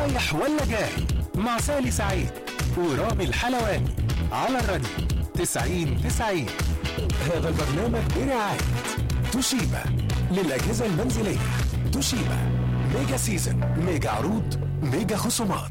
رايح ولا جاي مع سالي سعيد ورامي الحلواني على الراديو 90 90 هذا البرنامج برعاية توشيبا للأجهزة المنزلية توشيبا ميجا سيزن ميجا عروض ميجا خصومات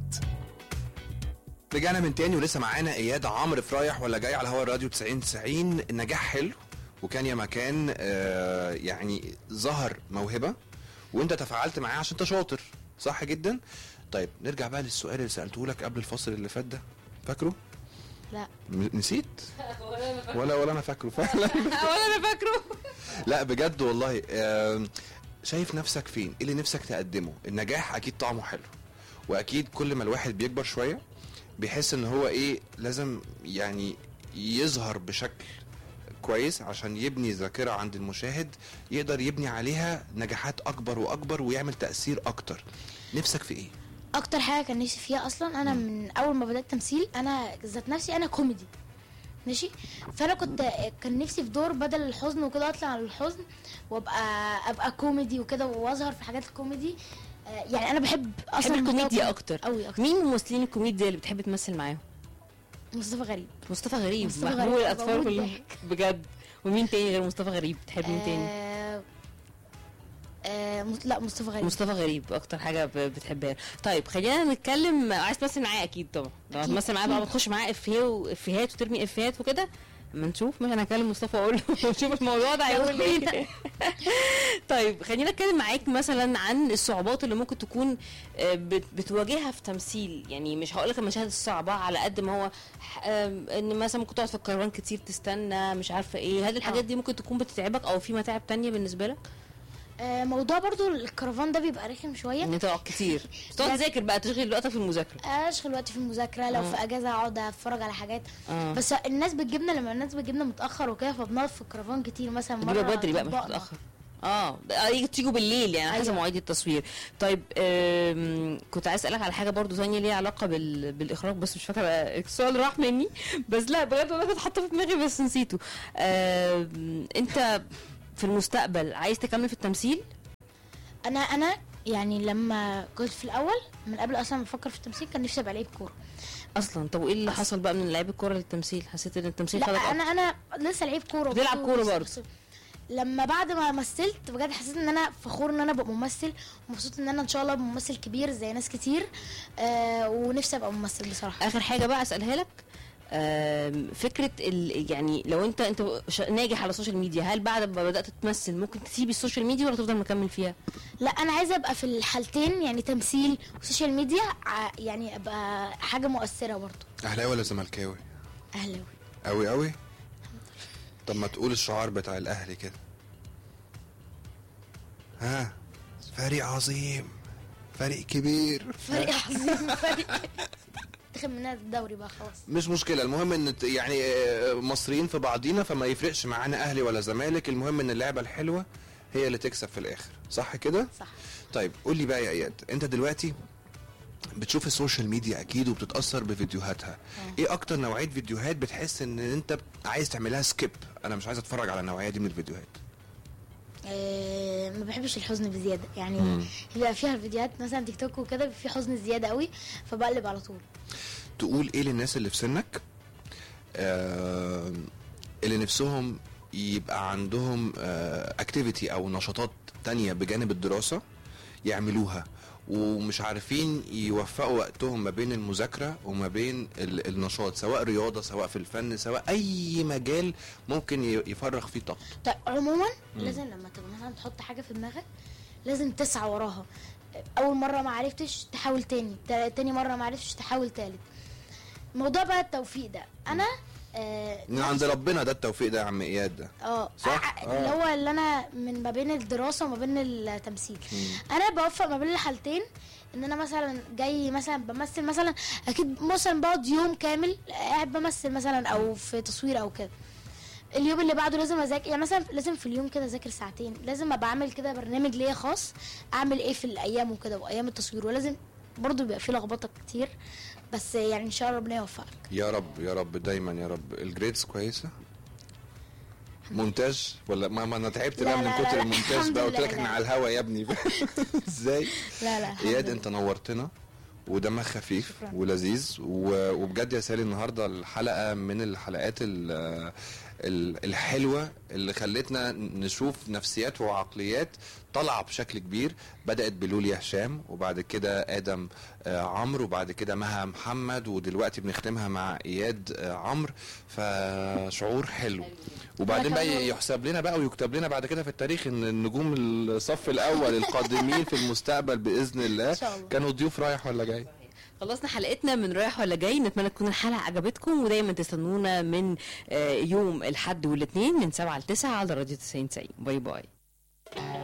رجعنا من تاني ولسه معانا اياد عمرو في رايح ولا جاي على هوا الراديو 90 90 النجاح حلو وكان يا مكان آه يعني ظهر موهبه وانت تفاعلت معاه عشان انت شاطر صح جدا طيب نرجع بقى للسؤال اللي سالته لك قبل الفصل اللي فات ده فاكره لا م- نسيت ولا ولا انا فاكره فعلا ولا انا فاكره لا بجد والله آم، شايف نفسك فين ايه اللي نفسك تقدمه النجاح اكيد طعمه حلو واكيد كل ما الواحد بيكبر شويه بيحس ان هو ايه لازم يعني يظهر بشكل كويس عشان يبني ذاكره عند المشاهد يقدر يبني عليها نجاحات اكبر واكبر ويعمل تاثير اكتر نفسك في ايه اكتر حاجه كان نفسي فيها اصلا انا من اول ما بدات تمثيل انا ذات نفسي انا كوميدي ماشي فانا كنت كان نفسي في دور بدل الحزن وكده اطلع على الحزن وابقى ابقى كوميدي وكده واظهر في حاجات الكوميدي آه، يعني انا بحب بحب اصلا الكوميديا اكتر قوي اكتر مين ممثلين الكوميديا اللي بتحب تمثل معاهم مصطفى غريب مصطفى غريب مصطفى محبوب غريب، الاطفال بموت كلهم ضحك. بجد ومين تاني غير مصطفى غريب بتحب مين تاني آه آه مص- لا مصطفى غريب مصطفى غريب اكتر حاجه ب- بتحبها طيب خلينا نتكلم عايز تمثل معايا اكيد طبعا لو أكيد. هتمثل معايا بقى بتخش معاه افيه وافيهات وترمي افيهات وكده اما نشوف مش انا هكلم مصطفى اقول له ونشوف الموضوع ده هيقول ايه طيب خلينا اتكلم معاك مثلا عن الصعوبات اللي ممكن تكون آه، بت- بتواجهها في تمثيل يعني مش هقول لك المشاهد الصعبه على قد ما هو ح- آم، ان مثلا ممكن تقعد في الكرفان كتير تستنى مش عارفه ايه هل الحاجات آه. دي ممكن تكون بتتعبك او في متاعب تانية بالنسبه لك آه موضوع برضو الكرفان ده بيبقى رخم شويه ان انت تقعد كتير تقعد بس- تذاكر بقى تشغل وقتك في المذاكره اشغل وقتي في المذاكره لو آه. في اجازه اقعد اتفرج على حاجات آه. بس الناس بتجيبنا لما الناس بتجيبنا متاخر وكده فبنقعد في الكرفان كتير مثلا مره بيبقى بدري بقى مش طبقنا. متاخر اه ده- يجي تيجوا بالليل يعني على حسب أيوة. مواعيد التصوير طيب آم، كنت عايز اسالك على حاجه برضو ثانيه ليها علاقه بال... بالاخراج بس مش فاكره السؤال راح مني بس لا بجد والله كنت حاطه في دماغي بس نسيته آم، انت في المستقبل عايز تكمل في التمثيل انا انا يعني لما كنت في الاول من قبل اصلا ما افكر في التمثيل كان نفسي ابقى لعيب كوره اصلا طب وايه اللي حصل بقى من لعيب الكوره للتمثيل حسيت ان التمثيل لا خدك انا انا لسه لعيب كوره بتلعب برضه، كورة بس- برضه. بس لما بعد ما مثلت بجد حسيت ان انا فخور ان انا ابقى ممثل ومبسوط ان انا ان شاء الله ابقى ممثل كبير زي ناس كتير آه ونفسي ابقى ممثل بصراحه اخر حاجه بقى اسالها لك آم، فكره ال يعني لو انت انت ش- ناجح على السوشيال ميديا هل بعد ما بدات تمثل ممكن تسيب السوشيال ميديا ولا تفضل مكمل فيها لا انا عايزه ابقى في الحالتين يعني تمثيل وسوشيال ميديا ع- يعني ابقى حاجه مؤثره برضه اهلاوي ولا زملكاوي اهلاوي قوي قوي طب ما تقول الشعار بتاع الاهلي كده ها فريق عظيم فريق كبير فريق عظيم فريق تاخد منها الدوري بقى خلاص مش مشكلة المهم ان ت- يعني آه، مصريين في بعضينا فما يفرقش معانا اهلي ولا زمالك المهم ان اللعبة الحلوة هي اللي تكسب في الاخر صح كده؟ صح طيب قول لي بقى يا اياد انت دلوقتي بتشوف السوشيال ميديا اكيد وبتتاثر بفيديوهاتها ايه اكتر نوعيه فيديوهات بتحس ان انت عايز تعملها سكيب انا مش عايز اتفرج على النوعيه دي من الفيديوهات آه ما بحبش الحزن بزياده يعني بيبقى فيها فيديوهات مثلا تيك توك وكده في حزن زياده قوي فبقلب على طول تقول ايه للناس اللي في سنك آه اللي نفسهم يبقى عندهم اكتيفيتي او نشاطات تانية بجانب الدراسة يعملوها ومش عارفين يوفقوا وقتهم ما بين المذاكرة وما بين ال- النشاط سواء رياضة سواء في الفن سواء أي مجال ممكن ي- يفرغ فيه طاقته طيب عموما لازم لما تبقى مثلا تحط حاجه في دماغك لازم تسعى وراها اول مره ما عرفتش تحاول تاني تا- تاني مره ما عرفتش تحاول تالت موضوع بقى التوفيق ده انا آه من عند ربنا ده التوفيق ده يا عم إياد ده اه صح؟ ع- اللي هو اللي انا من ما بين الدراسه وما بين التمثيل انا بوفق ما بين الحالتين ان انا مثلا جاي مثلا بمثل مثلا اكيد مثلا بقعد يوم كامل قاعد بمثل مثلا او في تصوير او كده اليوم اللي بعده لازم اذاكر يعني مثلا لازم في اليوم كده اذاكر ساعتين لازم ابقى اعمل كده برنامج ليا خاص اعمل ايه في الايام وكده وايام التصوير ولازم برضه بيبقى فيه لخبطه كتير بس يعني ان شاء الله ربنا يوفقك يا رب يا رب دايما يا رب الجريدز كويسة مونتاج ولا ما, ما انا تعبت لا بقى من لا كتر لا لا، المونتاج الحمد بقى قلت لله، لك احنا لا. على الهوا يا ابني ازاي لا لا الحمد اياد لله. انت نورتنا ودمها خفيف ولذيذ و- وبجد يا سالي النهارده الحلقه من الحلقات ال- ال- الحلوه اللي خلتنا نشوف نفسيات وعقليات طالعه بشكل كبير بدات بلوليا هشام وبعد كده ادم آه، عمرو وبعد كده مها محمد ودلوقتي بنختمها مع اياد آه، عمرو فشعور حلو وبعدين أنا بقى كمان- يحسب لنا بقى ويكتب لنا بعد كده في التاريخ ان النجوم الصف الاول القادمين في المستقبل باذن الله إن شاء الله. كانوا ضيوف رايح ولا جاي خلصنا حلقتنا من رايح ولا جاي نتمنى تكون الحلقه عجبتكم ودايما تستنونا من آه، يوم الاحد والاثنين من 7 ل 9 على راديو 90 باي باي